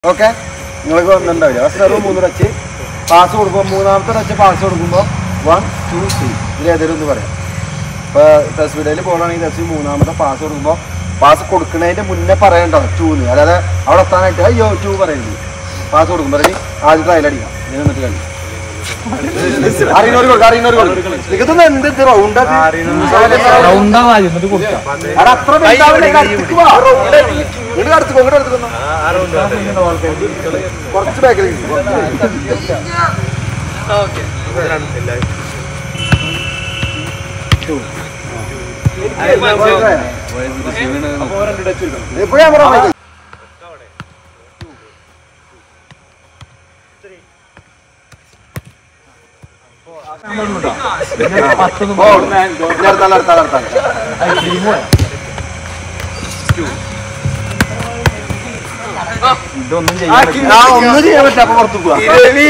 Okay നിങ്ങൾക്ക് വന്നിട്ടുണ്ടാവില്ല first serve മൂന്ന് ടച്ച് പാസ് കൊടുക്കുമ്പോൾ മൂന്നാമത്തെ ടച്ച് പാസ് കൊടുക്കുമ്പോൾ വൺ ടു ത്രീ ഇതിൽ ഏതെങ്കിലും ഒന്ന് പറയാം ഇപ്പോൾ തസ്വീരയിൽ പോകണമെങ്കിൽ തസ്വീർ മൂന്നാമത്തെ പാസ് കൊടുക്കുമ്പോൾ പാസ് കൊടുക്കുന്നതിൻ്റെ മുന്നേ പറയണ്ടോ ടൂന്ന് അതായത് അവിടെ എത്താനായിട്ട് അയ്യോ ടൂ പറയുന്നത് പാസ് കൊടുക്കുമ്പോൾ ഇനി ആദ്യത്തെ അതിലടിക്കാം ഇത് എന്നിട്ട് കളി അറിയുന്നവർ കൊടുക്കാം അറിയുന്നവർ കൊടുക്കും നിങ്ങൾക്കൊന്നും എന്ത് ഇത് റൗണ്ട് എന്നിട്ട് കൊടുക്കാം അത്ര വലുതാവില്ല, ഇങ്ങട് അടുത്തേക്ക് വാ. ഇങ്ങട് അടുത്തേക്ക് പോ, ഇങ്ങട് അടുത്തേക്ക് വന്നോ. കുറച്ച് ബാക്കിലേക്ക് ഇപ്പൊ ഞാൻ പറയാം പത്തൊന്നും അടുത്താൽ അടുത്താൽ അടുത്താൽ ഇതൊന്നും ആ ഒന്നും ചെയ്യാൻ പറ്റില്ല അപ്പൊ പുറത്തു പോവാ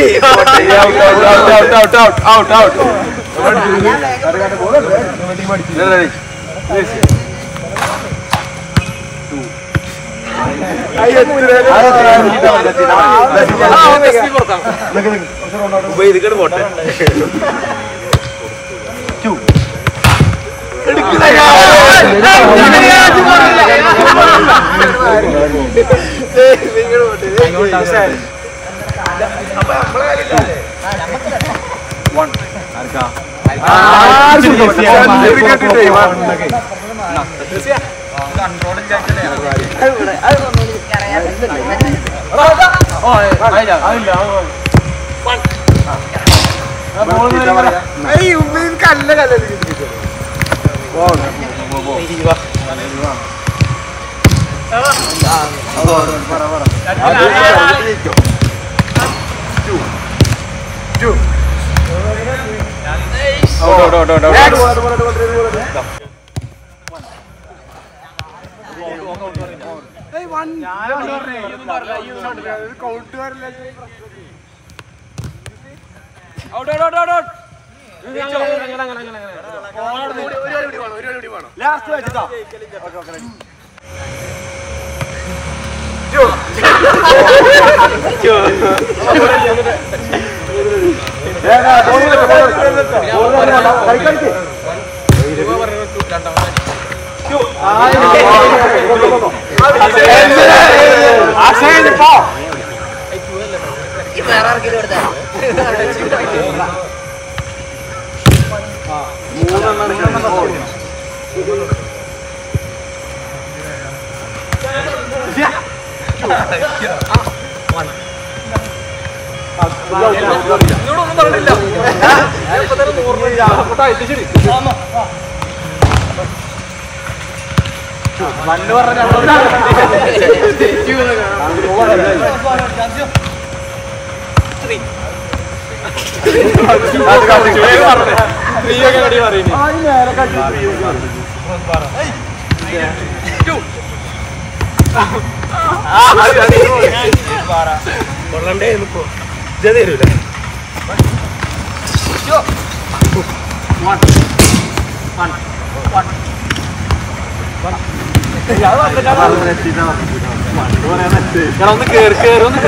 ഒന്ന് കേറി കേറി ഒന്ന്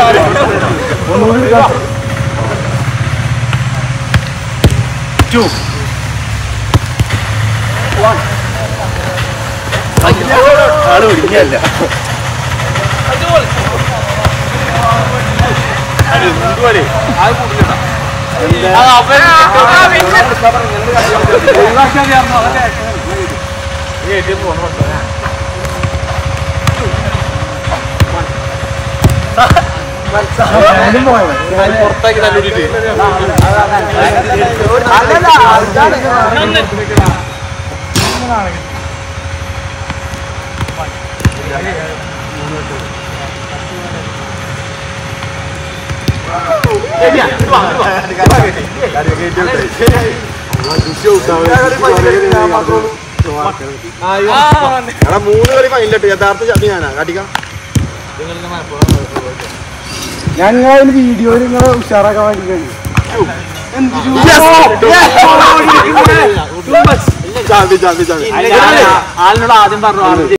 പുറത്താക്കി തല്ലൂരിട്ട് എടാ മൂന്ന് കളി ഫൈനലിട്ട് യഥാർത്ഥ ചട്ടി ഞാനാ കാട്ടിക്കാം ഞങ്ങൾ വീഡിയോയിൽ നിങ്ങളെ ഉഷാറാക്കാൻ വേണ്ടി കഴിയും ചാമ്പി ചാമ്പി ചാമ്പി ആളിനോട് ആദ്യം പറഞ്ഞു